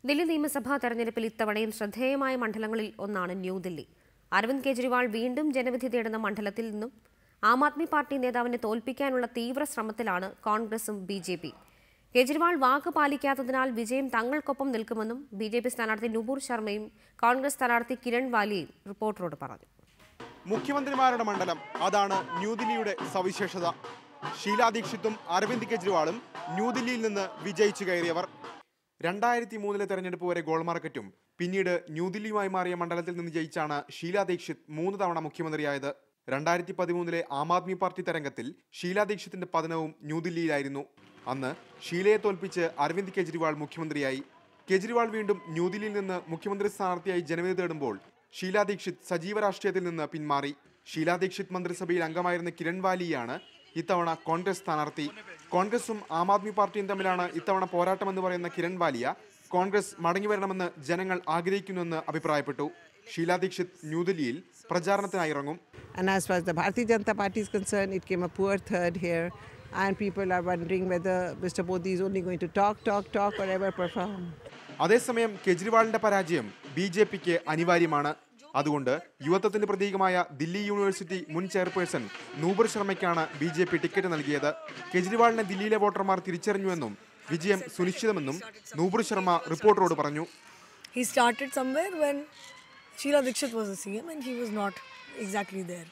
ദില്ലി നിയമസഭാ തെരഞ്ഞെടുപ്പിൽ ഇത്തവണയും ശ്രദ്ധേയമായ മണ്ഡലങ്ങളിൽ ഒന്നാണ് ന്യൂദില്ലി അരവിന്ദ് കെജ്രിവാൾ വീണ്ടും ജനവിധി തേടുന്ന മണ്ഡലത്തിൽ നിന്നും ആം ആദ്മി പാർട്ടി നേതാവിനെ തോൽപ്പിക്കാനുള്ള തീവ്ര ശ്രമത്തിലാണ് കോൺഗ്രസും ബി ജെ പി കെജ്രിവാൾ വാക്ക് പാലിക്കാത്തതിനാൽ വിജയം തങ്ങൾക്കൊപ്പം നിൽക്കുമെന്നും ബി ജെ പി സ്ഥാനാർത്ഥി നുപൂർ ശർമ്മയും കോൺഗ്രസ് സ്ഥാനാർത്ഥി കിരൺ വാലിയും റിപ്പോർട്ടറോട് പറഞ്ഞു മുഖ്യമന്ത്രിമാരുടെ മണ്ഡലം അതാണ് ന്യൂദില്ലിയുടെ സവിശേഷത ഷീലാ ദീക്ഷിത്തും അരവിന്ദ് കെജ്രിവാളും ന്യൂദില്ലിയിൽ നിന്ന് വിജയിച്ചു കയറിയവർ രണ്ടായിരത്തി മൂന്നിലെ തെരഞ്ഞെടുപ്പ് വരെ ഗോൾമാർക്കറ്റും പിന്നീട് ന്യൂദില്ലിയുമായി മാറിയ മണ്ഡലത്തിൽ നിന്ന് ജയിച്ചാണ് ഷീലാ ദീക്ഷിത് മൂന്ന് തവണ മുഖ്യമന്ത്രിയായത് രണ്ടായിരത്തി പതിമൂന്നിലെ ആം ആദ്മി പാർട്ടി തരംഗത്തിൽ ഷീലാ ദീക്ഷിത്തിന്റെ പതനവും ന്യൂദില്ലിയിലായിരുന്നു അന്ന് ഷീലയെ തോൽപ്പിച്ച് അരവിന്ദ് കെജ്രിവാൾ മുഖ്യമന്ത്രിയായി കെജ്രിവാൾ വീണ്ടും ന്യൂദില്ലിയിൽ നിന്ന് മുഖ്യമന്ത്രി സ്ഥാനാർത്ഥിയായി ജനവിധി തേടുമ്പോൾ ഷീലാ ദീക്ഷിത് സജീവ രാഷ്ട്രീയത്തിൽ നിന്ന് പിന്മാറി ഷീലാ ദീക്ഷിത് മന്ത്രിസഭയിൽ അംഗമായിരുന്ന കിരൺ വാലിയാണ് ഇത്തവണ കോൺഗ്രസ് സ്ഥാനാർത്ഥി കോൺഗ്രസും ആം ആദ്മി പാർട്ടിയും തമ്മിലാണ് ഇത്തവണ പോരാട്ടമെന്ന് പറയുന്ന കിരൺ വാലിയ കോൺഗ്രസ് മടങ്ങിവരണമെന്ന് ജനങ്ങൾ ആഗ്രഹിക്കുന്നുവെന്ന് അഭിപ്രായപ്പെട്ടു ഷീലാ ദീക്ഷിത് ന്യൂദില്ലിയിൽ പ്രചാരണത്തിനായി ഇറങ്ങും And as far as the Bharatiya Janata Party is concerned, it came a poor third here. And people are wondering whether Mr. Modi is only going to talk, talk, talk, or ever perform. അതേസമയം കെജ്രിവാളിന്റെ പരാജയം B J പിക്ക് അനിവാര്യമാണ് അതുകൊണ്ട് യുവത്വത്തിന്റെ പ്രതീകമായ Delhi university മുൻ chairperson Nupur ശർമ്മയ്ക്കാണ് B J P ticket നൽകിയത് കെജ്രിവാളിനെ ദില്ലിയിലെ വോട്ടർമാർ തിരിച്ചറിഞ്ഞുവെന്നും വിജയം സുനിശ്ചിതമെന്നും നൂബർ ശർമ്മ റിപ്പോർട്ടറോട് പറഞ്ഞു he started somewhere when Sheila Dikshit was a CM and he was not exactly there.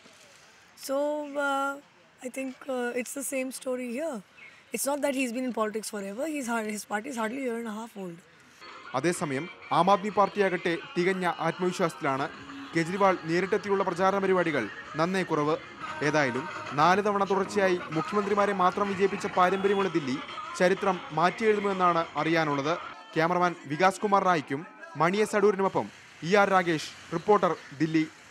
So uh, I think uh, it's the same story here. It's not that he's been in politics forever. He's hard, his party is hardly a year and a half old. അതേസമയം ആം ആദ്മി പാർട്ടിയാകട്ടെ തികഞ്ഞ ആത്മവിശ്വാസത്തിലാണ് കെജ്രിവാൾ നേരിട്ടെത്തിയുള്ള പ്രചാരണ പരിപാടികൾ നന്നേ കുറവ് ഏതായാലും നാല് തവണ തുടർച്ചയായി മുഖ്യമന്ത്രിമാരെ മാത്രം വിജയിപ്പിച്ച പാരമ്പര്യമുള്ള ദില്ലി ചരിത്രം മാറ്റിയെഴുതുമെന്നാണ് അറിയാനുള്ളത് ക്യാമറമാൻ വികാസ് കുമാർ റായിക്കും മണിയെ സഡൂരിനുമൊപ്പം E R Ragesh reporter Delhi